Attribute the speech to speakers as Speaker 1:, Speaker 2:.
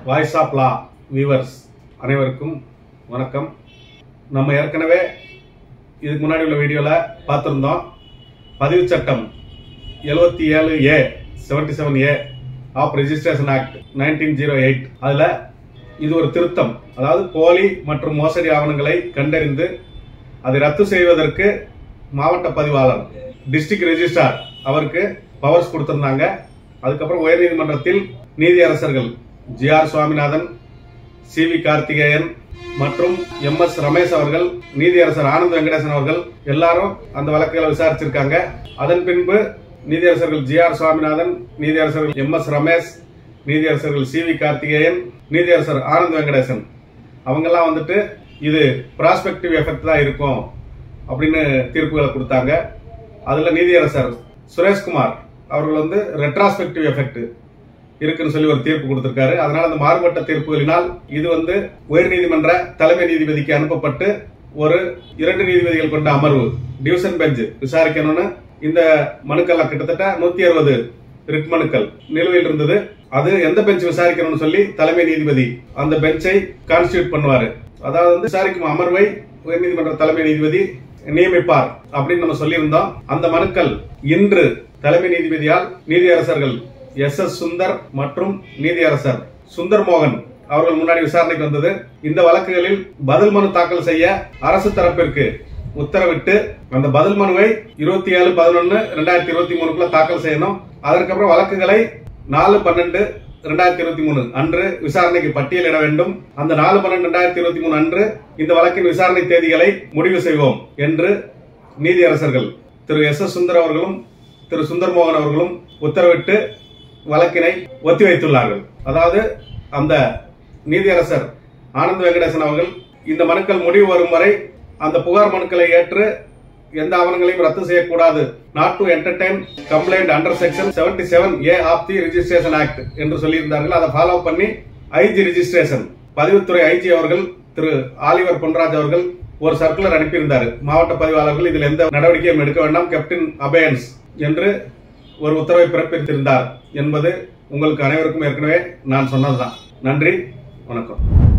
Speaker 1: voice of law viewers அனைவருக்கும் வணக்கம் நம்ம ஏற்கனவே இதுக்கு முன்னாடி உள்ள வீடியோவில் பார்த்துருந்தோம் பதிவு சட்டம் எழுபத்தி ஏழு A seventy seven A of registration act nineteen zero eight அதில் இது ஒரு திருத்தம் அதாவது போலி மற்றும் மோசடி ஆவணங்களை கண்டறிந்து அதை ரத்து செய்வதற்கு மாவட்ட பதிவாளர் டிஸ்ட்ரிக்ட் ரெஜிஸ்ட்ரார் அவருக்கு பவர்ஸ் கொடுத்திருந்தாங்க அதுக்கப்புறம் உயர்நீதிமன்றத்தில் நீதியரசர்கள் G R Swaminathan C V Karthikeyan மற்றும் எம் எஸ் ரமேஷ் அவர்கள் நீதியரசர் ஆனந்த் வெங்கடேசன் அவர்கள் எல்லாரும் அந்த வழக்குகளை விசாரிச்சிருக்காங்க அதன் பின்பு நீதியரசர்கள் ஜி ஆர் சுவாமிநாதன் நீதியரசர்கள் எம் எஸ் ரமேஷ் நீதியரசர்கள் சி வி கார்த்திகேயன் நீதியரசர் ஆனந்த் வெங்கடேசன் அவங்கெல்லாம் வந்துட்டு இது ப்ராஸ்பெக்டிவ் எஃபெக்ட் தான் இருக்கும் அப்படின்னு தீர்ப்புகளை கொடுத்தாங்க அதுல நீதியரசர் சுரேஷ்குமார் அவர்கள் வந்து ரெட்ராஸ்பெக்டிவ் எஃபெக்ட் இருக்குன்னு சொல்லி ஒரு தீர்ப்பு கொடுத்திருக்காரு அதனால அந்த மாறுபட்ட தீர்ப்புகளினால் இது வந்து உயர்நீதிமன்ற தலைமை நீதிபதிக்கு அனுப்பப்பட்டு ஒரு இரண்டு நீதிபதிகள் கொண்ட அமர்வு டிவிஷன் பெஞ்ச் விசாரிக்கணும்னு இந்த மனுக்கள்லாம் கிட்டத்தட்ட நூத்தி அறுபது ரிட் மனுக்கள் நிலுவையில் இருந்தது அது எந்த பெஞ்ச் விசாரிக்கணும்னு சொல்லி தலைமை நீதிபதி அந்த பெஞ்சை கான்ஸ்டியூட் பண்ணுவாரு அதாவது வந்து விசாரிக்கும் அமர்வை உயர்நீதிமன்ற தலைமை நீதிபதி நியமிப்பார் அப்படின்னு நம்ம சொல்லியிருந்தோம் அந்த மனுக்கள் இன்று தலைமை நீதிபதியால் நீதியரசர்கள் எஸ் எஸ் சுந்தர் மற்றும் நீதியரசர் சுந்தர் மோகன் அவர்கள் முன்னாடி விசாரணைக்கு வந்தது இந்த வழக்குகளில் பதில் மனு தாக்கல் செய்ய அரசு தரப்பிற்கு உத்தரவிட்டு அந்த பதில் மனுவை இருபத்தி ஏழு பதினொன்னு ரெண்டாயிரத்தி இருபத்தி மூணுக்குள்ள தாக்கல் செய்யணும் அதற்கப்புறம் வழக்குகளை நாலு பன்னெண்டு ரெண்டாயிரத்தி இருபத்தி மூணு அன்று விசாரணைக்கு பட்டியலிட வேண்டும் அந்த நாலு பன்னெண்டு ரெண்டாயிரத்தி இருபத்தி மூணு அன்று இந்த வழக்கின் விசாரணை தேதிகளை முடிவு செய்வோம் என்று நீதியரசர்கள் திரு எஸ் எஸ் சுந்தர் அவர்களும் திரு சுந்தர் மோகன் அவர்களும் உத்தரவிட்டு வழக்கினை ஒத்திவைத்துள்ளார்கள் அதாவது அந்த நீதியரசர் ஆனந்த் வெங்கடேசன் அவர்கள் இந்த மனுக்கள் முடிவு வரும் வரை அந்த புகார் மனுக்களை ஏற்று எந்த ஆவணங்களையும் ரத்து செய்யக்கூடாது not to entertain complaint under section seventy seven A of the registration act என்று சொல்லியிருந்தார்கள் அதை ஃபாலோ பண்ணி ஐஜி ரிஜிஸ்ட்ரேஷன் பதிவுத்துறை ஐஜி அவர்கள் திரு ஆலிவர் பொன்ராஜ் அவர்கள் ஒரு சர்க்குலர் அனுப்பியிருந்தார் மாவட்ட பதிவாளர்கள் இதில் எந்த நடவடிக்கையும் எடுக்க வேண்டாம் கேப்டன் அபயன்ஸ் என்று ஒரு உத்தரவை பிறப்பித்திருந்தார் என்பது உங்களுக்கு அனைவருக்கும் ஏற்கனவே நான் சொன்னதுதான் நன்றி வணக்கம்